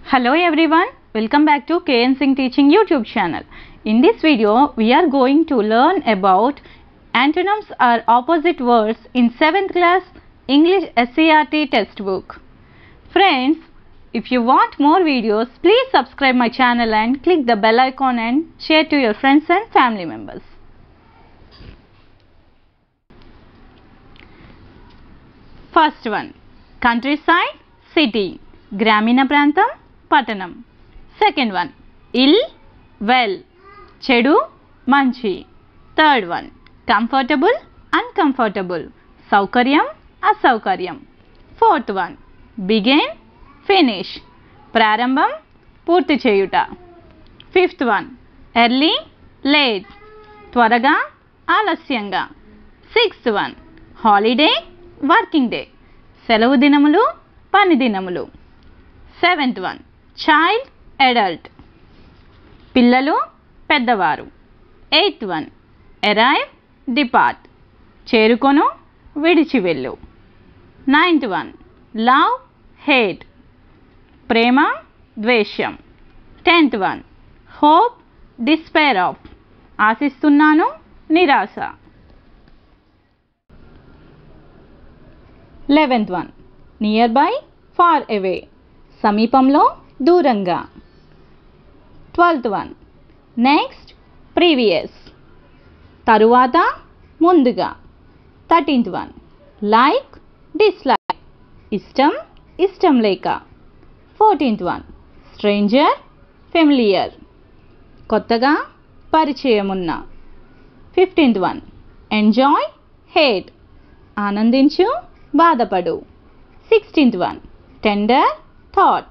Hello everyone, welcome back to KN Singh Teaching YouTube channel. In this video, we are going to learn about antonyms or opposite words in 7th class English SCRT textbook. Friends, if you want more videos, please subscribe my channel and click the bell icon and share to your friends and family members. First one countryside city గ్రామీణ ప్రాంతం పట్టణం second one ఇల్ well చెడు మంచి third one comfortable uncomfortable సౌకర్యం అసౌకర్యం fourth one began finish ప్రారంభం పూర్తి చేయుట ఫిఫ్త్ వన్ ఎర్లీ లేట్ త్వరగా ఆలస్యంగా sixth one holiday working day సెలవు దినములు పని దినములు సెవెంత్ వన్ చైల్డ్ అడల్ట్ పిల్లలు పెద్దవారు ఎయిత్ వన్ అరైవ్ డిపార్ట్ చేరుకొను విడిచి వెళ్ళు నైన్త్ వన్ లవ్ హేట్ ప్రేమ ద్వేషం టెన్త్ వన్ హోప్ డిస్పైర్ ఆఫ్ ఆశిస్తున్నాను నిరాశ eleventh one nearby far away సమీపంలో దూరంగా ట్వెల్త్ వన్ నెక్స్ట్ ప్రీవియస్ తరువాత ముందుగా థర్టీన్త్ వన్ లైక్ డిస్లైక్ ఇష్టం ఇష్టం లేక ఫోర్టీన్త్ వన్ స్ట్రేంజర్ ఫెమిలియర్ కొత్తగా పరిచయం ఉన్న ఫిఫ్టీన్త్ వన్ ఎంజాయ్ హేట్ ఆనందించు బాధపడు సిక్స్టీన్త్ వన్ టెండర్ థాట్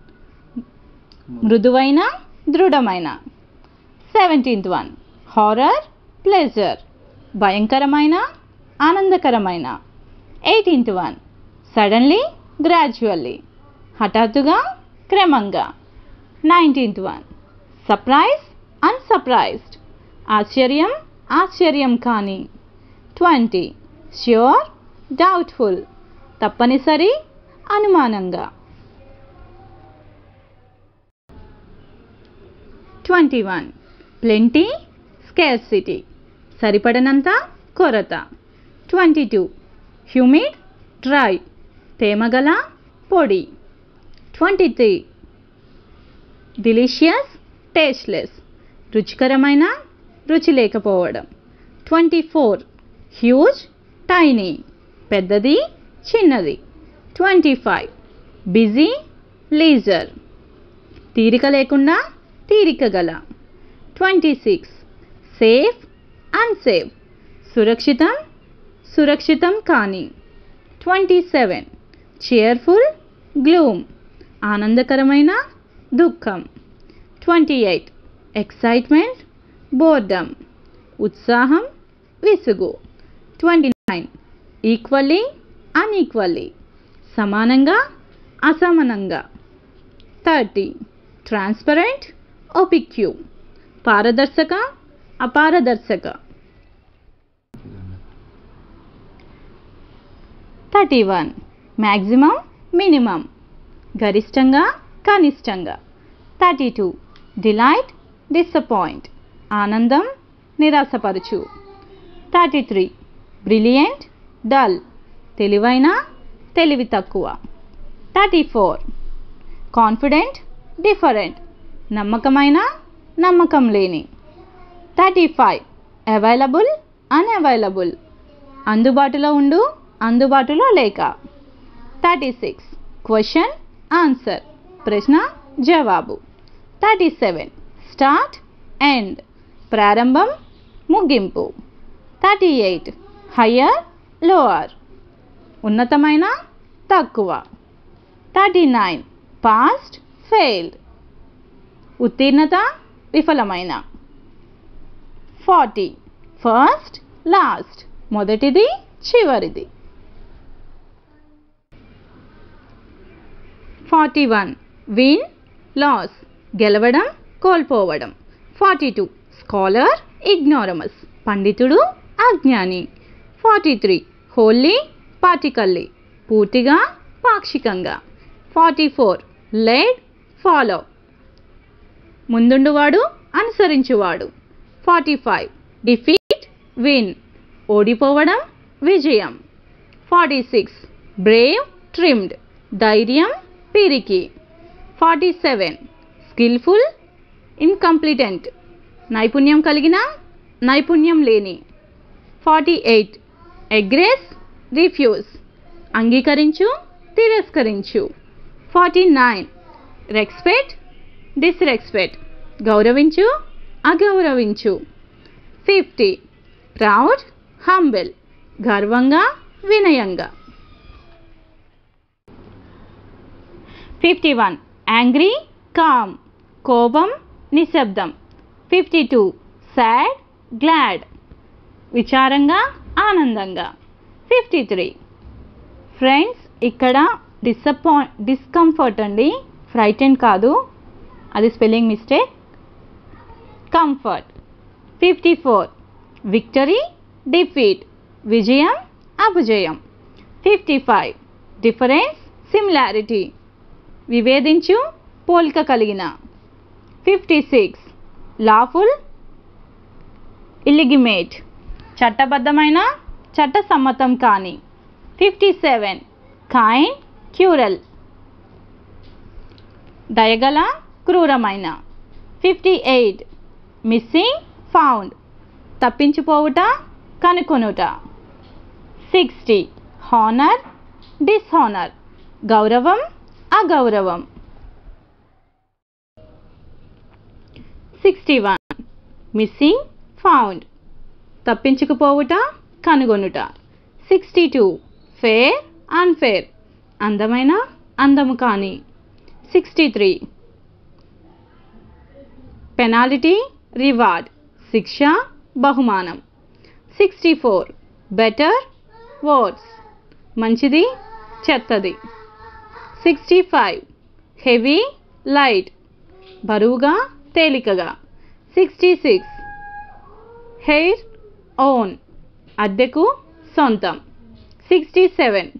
మృదువైన దృఢమైన సెవెంటీన్త్ వన్ హారర్ ప్లెజర్ భయంకరమైన ఆనందకరమైన ఎయిటీన్త్ వన్ సడన్లీ గ్రాడ్యువల్లీ హఠాత్తుగా క్రమంగా నైన్టీన్త్ వన్ సర్ప్రైజ్ అన్సర్ప్రైజ్డ్ ఆశ్చర్యం ఆశ్చర్యం కానీ ట్వంటీ ష్యూర్ డౌట్ఫుల్ తప్పనిసరి అనుమానంగా ట్వంటీ వన్ ప్లెంటీ స్కేర్సిటీ సరిపడనంత కొరత ట్వంటీ టూ హ్యూమిడ్ డ్రై తేమగల పొడి ట్వంటీ త్రీ డిలీషియస్ టేస్ట్లెస్ రుచికరమైన రుచి లేకపోవడం ట్వంటీ ఫోర్ హ్యూజ్ టైనీ పెద్దది చిన్నది ట్వంటీ ఫైవ్ బిజీ లీజర్ తీరిక లేకుండా తీరిక గల ట్వంటీ సిక్స్ సేఫ్ అన్సేఫ్ సురక్షితం సురక్షితం కానీ ట్వంటీ సెవెన్ చేర్ఫుల్ గ్లూమ్ ఆనందకరమైన దుఃఖం ట్వంటీ ఎయిట్ ఎక్సైట్మెంట్ బోర్డమ్ ఉత్సాహం విసుగు ట్వంటీ నైన్ ఈక్వల్లీ అన్ఈక్వల్లీ సమానంగా అసమానంగా థర్టీ ట్రాన్స్పరెంట్ ఒపిక్యూ పారదర్శక అపారదర్శక థర్టీ వన్ మ్యాక్సిమం మినిమం గరిష్టంగా కనిష్టంగా థర్టీ టూ డిలైట్ డిసప్పాయింట్ ఆనందం నిరాశపరచు థర్టీ త్రీ బ్రిలియంట్ డల్ తెలివైన తెలివి తక్కువ థర్టీ ఫోర్ కాన్ఫిడెంట్ డిఫరెంట్ నమ్మకమైన నమ్మకం లేని థర్టీ ఫైవ్ అవైలబుల్ అన్అవైలబుల్ అందుబాటులో ఉండు అందుబాటులో లేక థర్టీ సిక్స్ క్వశ్చన్ ఆన్సర్ ప్రశ్న జవాబు థర్టీ సెవెన్ స్టార్ట్ ఎండ్ ప్రారంభం ముగింపు థర్టీ ఎయిట్ హయ్యర్ లోవర్ ఉన్నతమైన తక్కువ థర్టీ నైన్ పాస్ట్ ఫెయిల్డ్ ఉత్తీర్ణత విఫలమైన ఫార్టీ ఫస్ట్ లాస్ట్ మొదటిది చివరిది ఫార్టీ వన్ విన్ లాస్ గెలవడం కోల్పోవడం ఫార్టీ టూ స్కాలర్ ఇగ్నోరమస్ పండితుడు అజ్ఞాని ఫార్టీ త్రీ హోల్లీ పార్టికల్లీ పూర్తిగా పాక్షికంగా ఫార్టీ ఫోర్ లెడ్ ఫాలో ముందుండువాడు అనుసరించువాడు ఫార్టీ ఫైవ్ డిఫీట్ విన్ ఓడిపోవడం విజయం ఫార్టీ సిక్స్ బ్రేవ్ ట్రిమ్డ్ ధైర్యం పిరికి ఫార్టీ సెవెన్ స్కిల్ఫుల్ ఇన్కంప్లిటెంట్ నైపుణ్యం కలిగిన నైపుణ్యం లేని ఫార్టీ ఎయిట్ అగ్రెస్ రిఫ్యూజ్ అంగీకరించు తిరస్కరించు ఫార్టీ నైన్ రెస్పెక్ట్ డిస్రెస్పెక్ట్ గౌరవించు అగౌరవించు ఫిఫ్టీ ప్రౌడ్ హంబెల్ గర్వంగా వినయంగా ఫిఫ్టీ వన్ యాంగ్రీ కామ్ కోపం నిశ్శబ్దం ఫిఫ్టీ టూ సాడ్ గ్లాడ్ విచారంగా ఆనందంగా ఫిఫ్టీ త్రీ ఫ్రెండ్స్ ఇక్కడ డిసప్పాయింట్ డిస్కంఫర్ట్ అండి ఫ్రైటెన్ కాదు అది spelling mistake comfort fifty four victory defeat విజయం అపజయం ఫిఫ్టీ ఫైవ్ డిఫరెన్స్ సిమిలారిటీ వివేదించు పోలిక కలిగిన ఫిఫ్టీ సిక్స్ లాఫుల్ ఇల్లిగిమేట్ చట్టబద్ధమైన చట్టసమ్మతం కాని ఫిఫ్టీ సెవెన్ కైన్ క్యూరల్ దయగల క్రూరమైన ఫిఫ్టీ ఎయిట్ మిస్సింగ్ ఫౌండ్ తప్పించిపోవుట కనుకొనుట సిక్స్టీ హానర్ డిస్హానర్ గౌరవం అగౌరవం సిక్స్టీ వన్ మిస్సింగ్ ఫౌండ్ తప్పించుకుపోవుట కనుగొనుట సిక్స్టీ టూ ఫేర్ అన్ఫేర్ అందమైన అందము కాని సిక్స్టీ త్రీ పెనాలిటీ రివార్డ్ శిక్ష బహుమానం సిక్స్టీ ఫోర్ బెటర్ వర్డ్స్ మంచిది చెత్తది సిక్స్టీ ఫైవ్ హెవీ లైట్ బరువుగా తేలికగా సిక్స్టీ సిక్స్ హెయిర్ ఓన్ అద్దెకు సొంతం సిక్స్టీ సెవెన్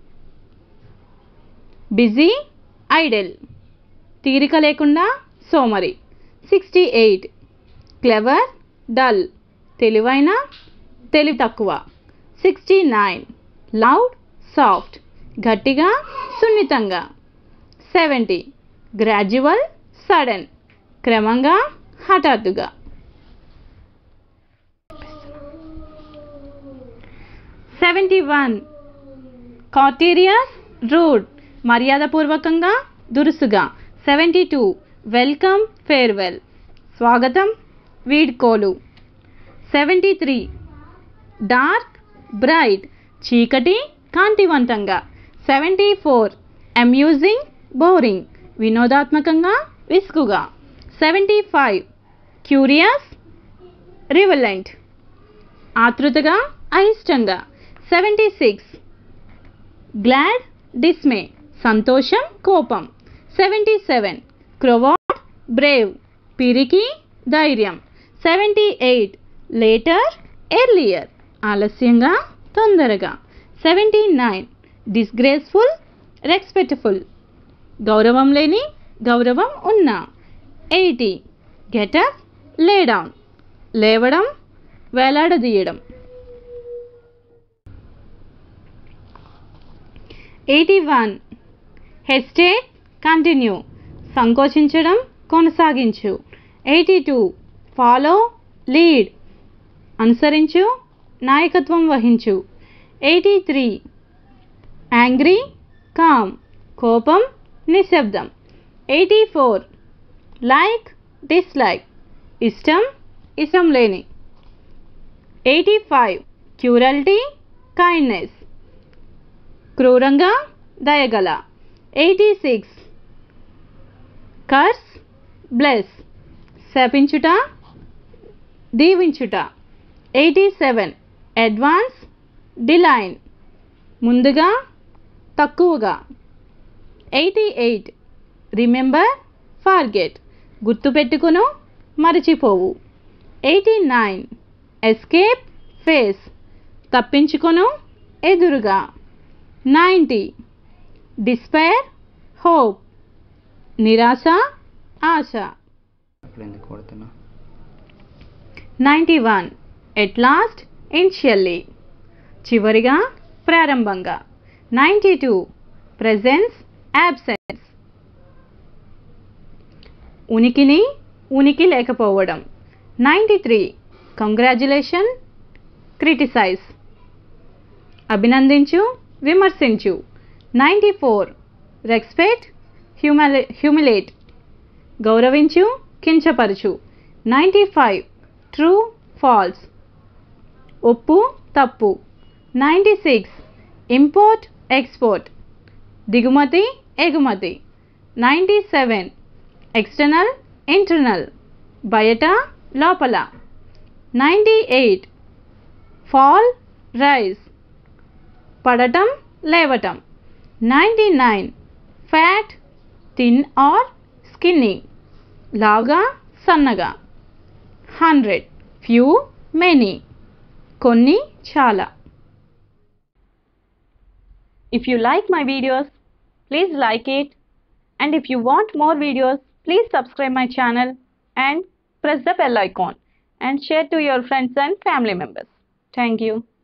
బిజీ ఐడెల్ తీరిక లేకుండా సోమరి సిక్స్టీ ఎయిట్ క్లెవర్ డల్ తెలివైన తెలివి తక్కువ సిక్స్టీ నైన్ లౌడ్ సాఫ్ట్ గట్టిగా సున్నితంగా సెవెంటీ గ్రాడ్యువల్ సడన్ క్రమంగా హఠాత్తుగా సెవెంటీ వన్ కాటీరియస్ రూడ్ మర్యాదపూర్వకంగా దురుసుగా సెవెంటీ టూ వెల్కమ్ ఫేర్వెల్ స్వాగతం వీడ్కోలు సెవెంటీ త్రీ డార్క్ బ్రైట్ చీకటి కాంతివంతంగా సెవెంటీ ఫోర్ అమ్యూజింగ్ బోరింగ్ వినోదాత్మకంగా విసుగుగా సెవెంటీ ఫైవ్ క్యూరియస్ రివలెంట్ ఆతృతగా అయిష్టంగా సెవెంటీ సిక్స్ గ్లాడ్ డిస్మే సంతోషం కోపం సెవెంటీ సెవెన్ క్రొవాట్ బ్రేవ్ పిరికి ధైర్యం సెవెంటీ ఎయిట్ లేటర్ ఎర్లియర్ ఆలస్యంగా తొందరగా సెవెంటీ నైన్ డిస్గ్రేస్ఫుల్ రెస్పెక్ట్ఫుల్ గౌరవం లేని గౌరవం ఉన్న ఎయిటీ గెటప్ లే డౌన్ లేవడం వేలాడదీయడం ఎయిటీ వన్ హెస్టేట్ కంటిన్యూ సంకోచించడం కొనసాగించు ఎయిటీ టూ ఫాలో లీడ్ అనుసరించు నాయకత్వం వహించు ఎయిటీ త్రీ యాంగ్రీ కామ్ కోపం నిశ్శబ్దం ఎయిటీ ఫోర్ లైక్ డిస్లైక్ ఇష్టం ఇష్టం లేని ఎయిటీ ఫైవ్ క్యూరల్టీ కైండ్నెస్ క్రూరంగా దయగల ఎయిటీ సిక్స్ కర్స్ బ్లెస్ శపించుట దీవించుట ఎయిటీ సెవెన్ అడ్వాన్స్ డిలైన్ ముందుగా తక్కువగా ఎయిటీ ఎయిట్ రిమెంబర్ ఫార్గెట్ గుర్తుపెట్టుకును మరచిపోవు ఎయిటీ నైన్ ఎస్కేప్ ఫేస్ తప్పించుకొను ఎదురుగా నైంటీ డిస్పైర్ హోప్ నిరాశ ఆశ అప్పుడు ఎందుకు కొడుతున్నా ninety one at last initially చివరిగా ప్రారంభంగా నైంటీ టూ ప్రెజెన్స్ యాబ్సెన్స్ ఉనికిని ఉనికి లేకపోవడం నైంటీ త్రీ కంగ్రాచులేషన్ క్రిటిసైజ్ అభినందించు విమర్శించు నైంటీ ఫోర్ రెస్పెక్ట్ హ్యూమలే హ్యూమిలేట్ గౌరవించు కించపరచు నైంటీ ఫైవ్ ట్రూ ఫాల్స్ ఒప్పు తప్పు నైంటీ సిక్స్ ఇంపోర్ట్ ఎక్స్పోర్ట్ దిగుమతి ఎగుమతి నైంటీ సెవెన్ ఎక్స్టర్నల్ ఇంటర్నల్ బయట లోపల నైంటీ ఎయిట్ ఫాల్ రైజ్ పడటం లేవటం ninety nine fat thin or skinny లావుగా సన్నగా హండ్రెడ్ ఫ్యూ మెనీ కొన్ని చాలా If you like my videos, please like it. And if you want more videos, please subscribe my channel and press the bell icon and share to your friends and family members. Thank you.